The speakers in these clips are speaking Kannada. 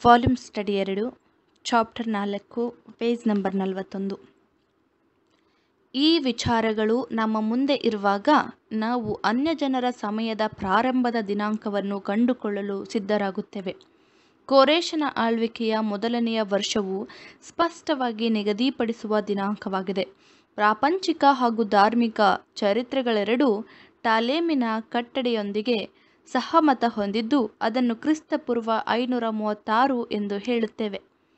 ವಾಲ್ಯೂಮ್ ಸ್ಟಡಿ ಎರಡು ಚಾಪ್ಟರ್ ನಾಲ್ಕು ಪೇಜ್ ನಂಬರ್ ನಲವತ್ತೊಂದು ಈ ವಿಚಾರಗಳು ನಮ್ಮ ಮುಂದೆ ಇರುವಾಗ ನಾವು ಅನ್ಯಜನರ ಸಮಯದ ಪ್ರಾರಂಭದ ದಿನಾಂಕವನ್ನು ಕಂಡುಕೊಳ್ಳಲು ಸಿದ್ಧರಾಗುತ್ತೇವೆ ಕೋರೇಶನ ಆಳ್ವಿಕೆಯ ಮೊದಲನೆಯ ವರ್ಷವು ಸ್ಪಷ್ಟವಾಗಿ ನಿಗದಿಪಡಿಸುವ ದಿನಾಂಕವಾಗಿದೆ ಪ್ರಾಪಂಚಿಕ ಹಾಗೂ ಧಾರ್ಮಿಕ ಚರಿತ್ರೆಗಳೆರಡೂ ಟಾಲೇಮಿನ ಕಟ್ಟಡೆಯೊಂದಿಗೆ ಸಹಮತ ಹೊಂದಿದ್ದು ಅದನ್ನು ಕ್ರಿಸ್ತಪೂರ್ವ ಐನೂರ ಮೂವತ್ತಾರು ಎಂದು ಹೇಳುತ್ತೇವೆ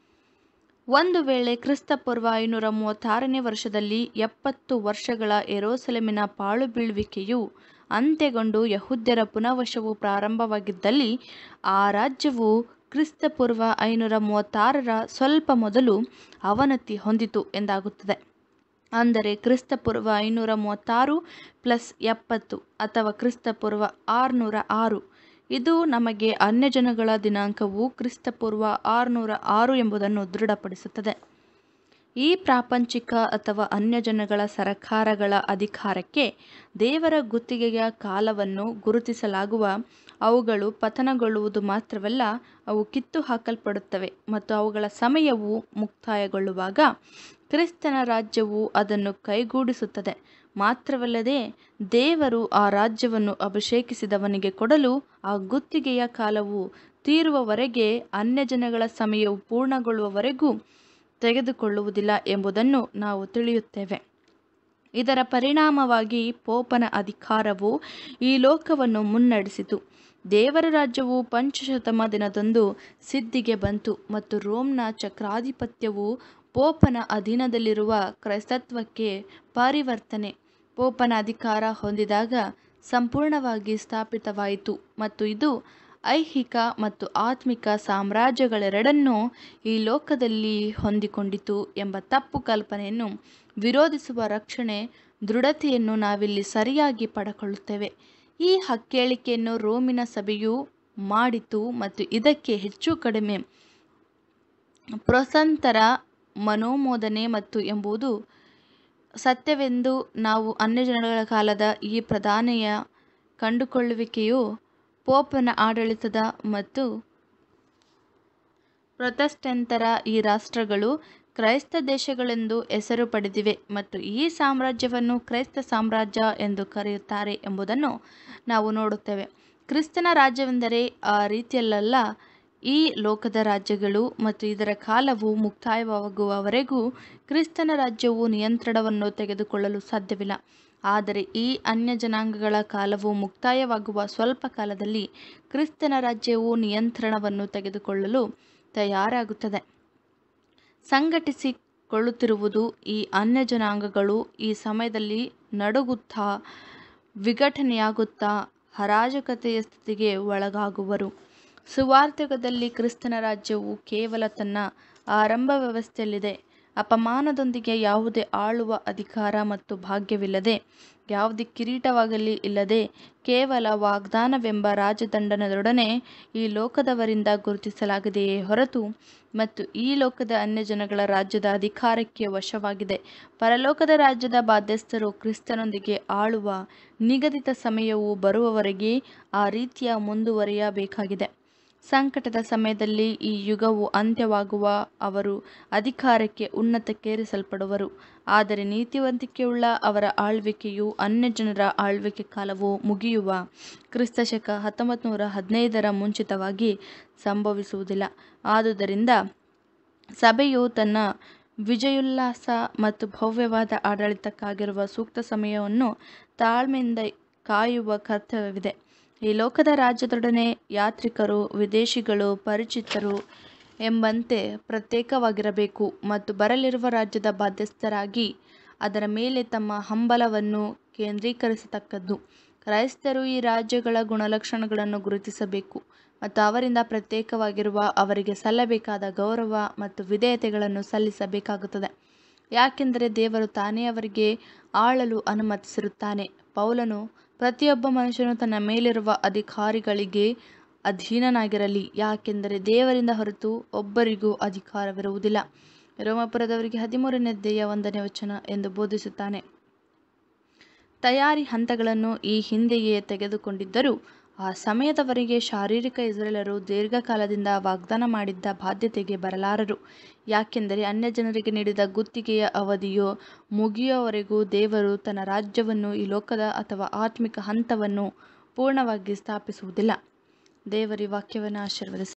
ಒಂದು ವೇಳೆ ಕ್ರಿಸ್ತಪೂರ್ವ ಐನೂರ ಮೂವತ್ತಾರನೇ ವರ್ಷದಲ್ಲಿ ಎಪ್ಪತ್ತು ವರ್ಷಗಳ ಎರೋಸೆಲೆಮಿನ ಪಾಳು ಬೀಳುವಿಕೆಯು ಅಂತ್ಯಗೊಂಡು ಯಹೂದ್ಯರ ಪುನಃವಶವು ಪ್ರಾರಂಭವಾಗಿದ್ದಲ್ಲಿ ಆ ರಾಜ್ಯವು ಕ್ರಿಸ್ತಪೂರ್ವ ಐನೂರ ಮೂವತ್ತಾರರ ಸ್ವಲ್ಪ ಮೊದಲು ಅವನತಿ ಹೊಂದಿತು ಎಂದಾಗುತ್ತದೆ ಅಂದರೆ ಕ್ರಿಸ್ತಪೂರ್ವ ಐನೂರ ಮೂವತ್ತಾರು ಪ್ಲಸ್ ಎಪ್ಪತ್ತು ಅಥವಾ ಕ್ರಿಸ್ತಪೂರ್ವ ಆರುನೂರ ಆರು ಇದು ನಮಗೆ ಅನ್ಯಜನಗಳ ದಿನಾಂಕವು ಕ್ರಿಸ್ತಪೂರ್ವ ಆರುನೂರ ಆರು ಎಂಬುದನ್ನು ದೃಢಪಡಿಸುತ್ತದೆ ಈ ಪ್ರಾಪಂಚಿಕ ಅಥವಾ ಅನ್ಯಜನಗಳ ಸರಕಾರಗಳ ಅಧಿಕಾರಕ್ಕೆ ದೇವರ ಗುತ್ತಿಗೆಯ ಕಾಲವನ್ನು ಗುರುತಿಸಲಾಗುವ ಅವುಗಳು ಪತನಗೊಳ್ಳುವುದು ಮಾತ್ರವಲ್ಲ ಅವು ಕಿತ್ತು ಹಾಕಲ್ಪಡುತ್ತವೆ ಮತ್ತು ಅವುಗಳ ಸಮಯವು ಮುಕ್ತಾಯಗೊಳ್ಳುವಾಗ ಕ್ರಿಸ್ತನ ರಾಜ್ಯವು ಅದನ್ನು ಕೈಗೂಡಿಸುತ್ತದೆ ಮಾತ್ರವಲ್ಲದೆ ದೇವರು ಆ ರಾಜ್ಯವನ್ನು ಅಭಿಷೇಕಿಸಿದವನಿಗೆ ಕೊಡಲು ಆ ಗುತ್ತಿಗೆಯ ಕಾಲವು ತೀರುವವರೆಗೆ ಅನ್ಯಜನಗಳ ಸಮಯವು ಪೂರ್ಣಗೊಳ್ಳುವವರೆಗೂ ತೆಗೆದುಕೊಳ್ಳುವುದಿಲ್ಲ ಎಂಬುದನ್ನು ನಾವು ತಿಳಿಯುತ್ತೇವೆ ಇದರ ಪರಿಣಾಮವಾಗಿ ಪೋಪನ ಅಧಿಕಾರವು ಈ ಲೋಕವನ್ನು ಮುನ್ನಡೆಸಿತು ದೇವರ ರಾಜ್ಯವು ಪಂಚಶತಮ ದಿನದಂದು ಸಿದ್ಧಿಗೆ ಬಂತು ಮತ್ತು ರೋಮ್ನ ಚಕ್ರಾಧಿಪತ್ಯವು ಪೋಪನ ಅಧೀನದಲ್ಲಿರುವ ಕ್ರೈಸ್ತತ್ವಕ್ಕೆ ಪರಿವರ್ತನೆ ಪೋಪನ ಅಧಿಕಾರ ಹೊಂದಿದಾಗ ಸಂಪೂರ್ಣವಾಗಿ ಸ್ಥಾಪಿತವಾಯಿತು ಮತ್ತು ಇದು ಐಹಿಕ ಮತ್ತು ಆತ್ಮಿಕ ಸಾಮ್ರಾಜ್ಯಗಳೆರಡನ್ನೂ ಈ ಲೋಕದಲ್ಲಿ ಹೊಂದಿಕೊಂಡಿತು ಎಂಬ ತಪ್ಪು ಕಲ್ಪನೆಯನ್ನು ವಿರೋಧಿಸುವ ರಕ್ಷಣೆ ದೃಢತೆಯನ್ನು ನಾವಿಲ್ಲಿ ಸರಿಯಾಗಿ ಪಡಕೊಳ್ಳುತ್ತೇವೆ ಈ ಹಕ್ಕೇಳಿಕೆಯನ್ನು ರೋಮಿನ ಸಭೆಯು ಮಾಡಿತು ಮತ್ತು ಇದಕ್ಕೆ ಹೆಚ್ಚು ಕಡಿಮೆ ಪ್ರಸಂತರ ಮನೋಮೋದನೆ ಮತ್ತು ಎಂಬುದು ಸತ್ಯವೆಂದು ನಾವು ಅನ್ಯಜನಗಳ ಕಾಲದ ಈ ಪ್ರಧಾನೆಯ ಕಂಡುಕೊಳ್ಳುವಿಕೆಯು ಪೋಪನ ಆಡಳಿತದ ಮತ್ತು ಪ್ರೊಟೆಸ್ಟೆಂಟರ ಈ ರಾಷ್ಟ್ರಗಳು ಕ್ರೈಸ್ತ ದೇಶಗಳೆಂದು ಹೆಸರು ಪಡೆದಿವೆ ಮತ್ತು ಈ ಸಾಮ್ರಾಜ್ಯವನ್ನು ಕ್ರೈಸ್ತ ಸಾಮ್ರಾಜ್ಯ ಎಂದು ಕರೆಯುತ್ತಾರೆ ಎಂಬುದನ್ನು ನಾವು ನೋಡುತ್ತೇವೆ ಕ್ರಿಸ್ತನ ರಾಜ್ಯವೆಂದರೆ ಆ ರೀತಿಯಲ್ಲ ಈ ಲೋಕದ ರಾಜ್ಯಗಳು ಮತ್ತು ಇದರ ಕಾಲವು ಮುಕ್ತಾಯವಾಗುವವರೆಗೂ ಕ್ರಿಸ್ತನ ರಾಜ್ಯವು ನಿಯಂತ್ರಣವನ್ನು ತೆಗೆದುಕೊಳ್ಳಲು ಸಾಧ್ಯವಿಲ್ಲ ಆದರೆ ಈ ಅನ್ಯ ಜನಾಂಗಗಳ ಕಾಲವು ಮುಕ್ತಾಯವಾಗುವ ಸ್ವಲ್ಪ ಕಾಲದಲ್ಲಿ ಕ್ರಿಸ್ತನ ರಾಜ್ಯವು ನಿಯಂತ್ರಣವನ್ನು ತೆಗೆದುಕೊಳ್ಳಲು ತಯಾರಾಗುತ್ತದೆ ಸಂಘಟಿಸಿಕೊಳ್ಳುತ್ತಿರುವುದು ಈ ಅನ್ಯ ಜನಾಂಗಗಳು ಈ ಸಮಯದಲ್ಲಿ ನಡುಗುತ್ತಾ ವಿಘಟನೆಯಾಗುತ್ತಾ ಹರಾಜಕತೆಯ ಸ್ಥಿತಿಗೆ ಒಳಗಾಗುವರು ಸುವಾರ್ಥಕದಲ್ಲಿ ಕ್ರಿಸ್ತನ ರಾಜ್ಯವು ಕೇವಲ ತನ್ನ ಆರಂಭ ವ್ಯವಸ್ಥೆಯಲ್ಲಿದೆ ಅಪಮಾನದೊಂದಿಗೆ ಯಾವುದೇ ಆಳುವ ಅಧಿಕಾರ ಮತ್ತು ಭಾಗ್ಯವಿಲ್ಲದೆ ಯಾವುದೇ ಕಿರೀಟವಾಗಲಿ ಇಲ್ಲದೆ ಕೇವಲ ವಾಗ್ದಾನವೆಂಬ ರಾಜದಂಡನದೊಡನೆ ಈ ಲೋಕದವರಿಂದ ಗುರುತಿಸಲಾಗಿದೆಯೇ ಹೊರತು ಮತ್ತು ಈ ಲೋಕದ ಅನ್ಯಜನಗಳ ರಾಜ್ಯದ ಅಧಿಕಾರಕ್ಕೆ ವಶವಾಗಿದೆ ಪರಲೋಕದ ರಾಜ್ಯದ ಬಾಧ್ಯಸ್ಥರು ಕ್ರಿಸ್ತನೊಂದಿಗೆ ಆಳುವ ನಿಗದಿತ ಸಮಯವು ಬರುವವರೆಗೆ ಆ ರೀತಿಯ ಮುಂದುವರಿಯಬೇಕಾಗಿದೆ ಸಂಕಟದ ಸಮಯದಲ್ಲಿ ಈ ಯುಗವು ಅಂತ್ಯವಾಗುವ ಅವರು ಅಧಿಕಾರಕ್ಕೆ ಉನ್ನತಕ್ಕೇರಿಸಲ್ಪಡುವರು ಆದರೆ ನೀತಿವಂತಿಕೆಯುಳ್ಳ ಅವರ ಆಳ್ವಿಕೆಯು ಅನ್ಯಜನರ ಆಳ್ವಿಕೆ ಕಾಲವು ಮುಗಿಯುವ ಕ್ರಿಸ್ತಶಕ ಹತ್ತೊಂಬತ್ತು ನೂರ ಹದಿನೈದರ ಮುಂಚಿತವಾಗಿ ಸಂಭವಿಸುವುದಿಲ್ಲ ಆದುದರಿಂದ ಸಭೆಯು ತನ್ನ ವಿಜಯೋಲ್ಲಾಸ ಮತ್ತು ಭವ್ಯವಾದ ಆಡಳಿತಕ್ಕಾಗಿರುವ ಸೂಕ್ತ ಸಮಯವನ್ನು ತಾಳ್ಮೆಯಿಂದ ಕಾಯುವ ಕರ್ತವ್ಯವಿದೆ ಈ ಲೋಕದ ರಾಜ್ಯದೊಡನೆ ಯಾತ್ರಿಕರು ವಿದೇಶಿಗಳು ಪರಿಚಿತರು ಎಂಬಂತೆ ಪ್ರತ್ಯೇಕವಾಗಿರಬೇಕು ಮತ್ತು ಬರಲಿರುವ ರಾಜ್ಯದ ಬಾಧ್ಯಸ್ಥರಾಗಿ ಅದರ ಮೇಲೆ ತಮ್ಮ ಹಂಬಲವನ್ನು ಕೇಂದ್ರೀಕರಿಸತಕ್ಕದ್ದು ಕ್ರೈಸ್ತರು ಈ ರಾಜ್ಯಗಳ ಗುಣಲಕ್ಷಣಗಳನ್ನು ಗುರುತಿಸಬೇಕು ಮತ್ತು ಅವರಿಂದ ಪ್ರತ್ಯೇಕವಾಗಿರುವ ಅವರಿಗೆ ಸಲ್ಲಬೇಕಾದ ಗೌರವ ಮತ್ತು ವಿಧೇಯತೆಗಳನ್ನು ಸಲ್ಲಿಸಬೇಕಾಗುತ್ತದೆ ಯಾಕೆಂದರೆ ದೇವರು ತಾನೇ ಅವರಿಗೆ ಆಳಲು ಅನುಮತಿಸಿರುತ್ತಾನೆ ಪೌಲನು ಪ್ರತಿಯೊಬ್ಬ ಮನುಷ್ಯನು ತನ್ನ ಮೇಲಿರುವ ಅಧಿಕಾರಿಗಳಿಗೆ ಅಧೀನನಾಗಿರಲಿ ಯಾಕೆಂದರೆ ದೇವರಿಂದ ಹೊರತು ಒಬ್ಬರಿಗೂ ಅಧಿಕಾರವಿರುವುದಿಲ್ಲ ರೋಮಪುರದವರಿಗೆ ಹದಿಮೂರನೇ ಅಧ್ಯಾಯ ಒಂದನೇ ವಚನ ಎಂದು ಬೋಧಿಸುತ್ತಾನೆ ತಯಾರಿ ಹಂತಗಳನ್ನು ಈ ಹಿಂದೆಯೇ ತೆಗೆದುಕೊಂಡಿದ್ದರೂ ಆ ಸಮಯದವರೆಗೆ ಶಾರೀರಿಕ ಇಸ್ರೇಲರು ದೀರ್ಘಕಾಲದಿಂದ ವಾಗ್ದಾನ ಮಾಡಿದ್ದ ಬಾಧ್ಯತೆಗೆ ಬರಲಾರರು ಯಾಕೆಂದರೆ ಅನ್ಯಜನರಿಗೆ ನೀಡಿದ ಗುತ್ತಿಗೆಯ ಅವಧಿಯು ಮುಗಿಯುವವರೆಗೂ ದೇವರು ತನ್ನ ರಾಜ್ಯವನ್ನು ಈ ಲೋಕದ ಅಥವಾ ಆತ್ಮಿಕ ಹಂತವನ್ನು ಪೂರ್ಣವಾಗಿ ಸ್ಥಾಪಿಸುವುದಿಲ್ಲ ದೇವರ ವಾಕ್ಯವನ್ನು ಆಶೀರ್ವದಿಸಿ